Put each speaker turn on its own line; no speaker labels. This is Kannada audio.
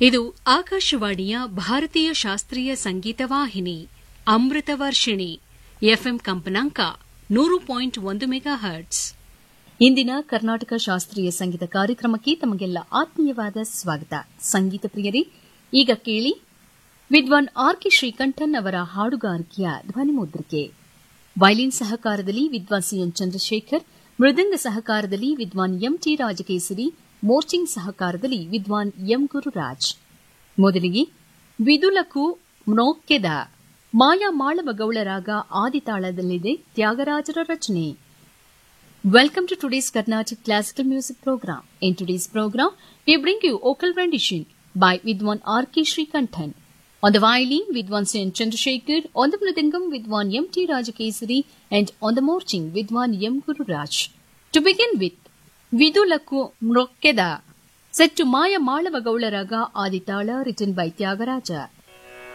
ಇದು ಆಕಾಶವಾಣಿಯ ಭಾರತೀಯ ಶಾಸ್ತ್ರೀಯ ಸಂಗೀತ ವಾಹಿನಿ ಅಮೃತ ವರ್ಷಿಣಿ ಎಫ್ಎಂ ಕಂಪನಾಂಕ ನೂರು ಪಾಯಿಂಟ್ ಒಂದು ಮೆಗಾ ಹರ್ಟ್ಸ್
ಇಂದಿನ ಕರ್ನಾಟಕ ಶಾಸ್ತ್ರೀಯ ಸಂಗೀತ ಕಾರ್ಯಕ್ರಮಕ್ಕೆ ತಮಗೆಲ್ಲ ಆತ್ಮೀಯವಾದ ಸ್ವಾಗತ ಸಂಗೀತ ಪ್ರಿಯರೇ ಈಗ ಕೇಳಿ ವಿದ್ವಾನ್ ಆರ್ ಕೆ ಶ್ರೀಕಂಠನ್ ಅವರ ಹಾಡುಗಾರಿಕೆಯ ಧ್ವನಿಮುದ್ರಿಕೆ ವೈಲಿನ್ ಸಹಕಾರದಲ್ಲಿ ವಿದ್ವಾನ್ ಸಿಎನ್ ಚಂದ್ರಶೇಖರ್ ಮೃದಂಗ ಸಹಕಾರದಲ್ಲಿ ವಿದ್ವಾನ್ ಎಂಟಿ ರಾಜಕೇಸರಿ ಮೋರ್ಚಿಂಗ್ ಸಹಕಾರದಲ್ಲಿ ವಿದ್ವಾನ್ ಎಂ ಗುರುರಾಜ್ ಮೊದಲಿಗೆ ವಿದುಲಕು ಮ್ನೋಕ್ಕೆದ ಮಾಯಾ ಮಾಳವ ಗೌಳರಾಗ ಆದಿತಾಳದಲ್ಲಿದೆ ತ್ಯಾಗರಾಜರ ರಚನೆ Welcome to today's Carnatic classical music program. In today's program, we bring you vocal rendition by Vidwan R.K. Srikanthan. On the violin, Vidwan Sen Chandrasekhar, on the mridangam, Vidwan M. T. Rajakesari, and on the marching, Vidwan M. Guru Raj. To begin with, Vidulaku Mrokkeda, set to Maya Malava Gaularaga Aditala, written by Tyagaraja.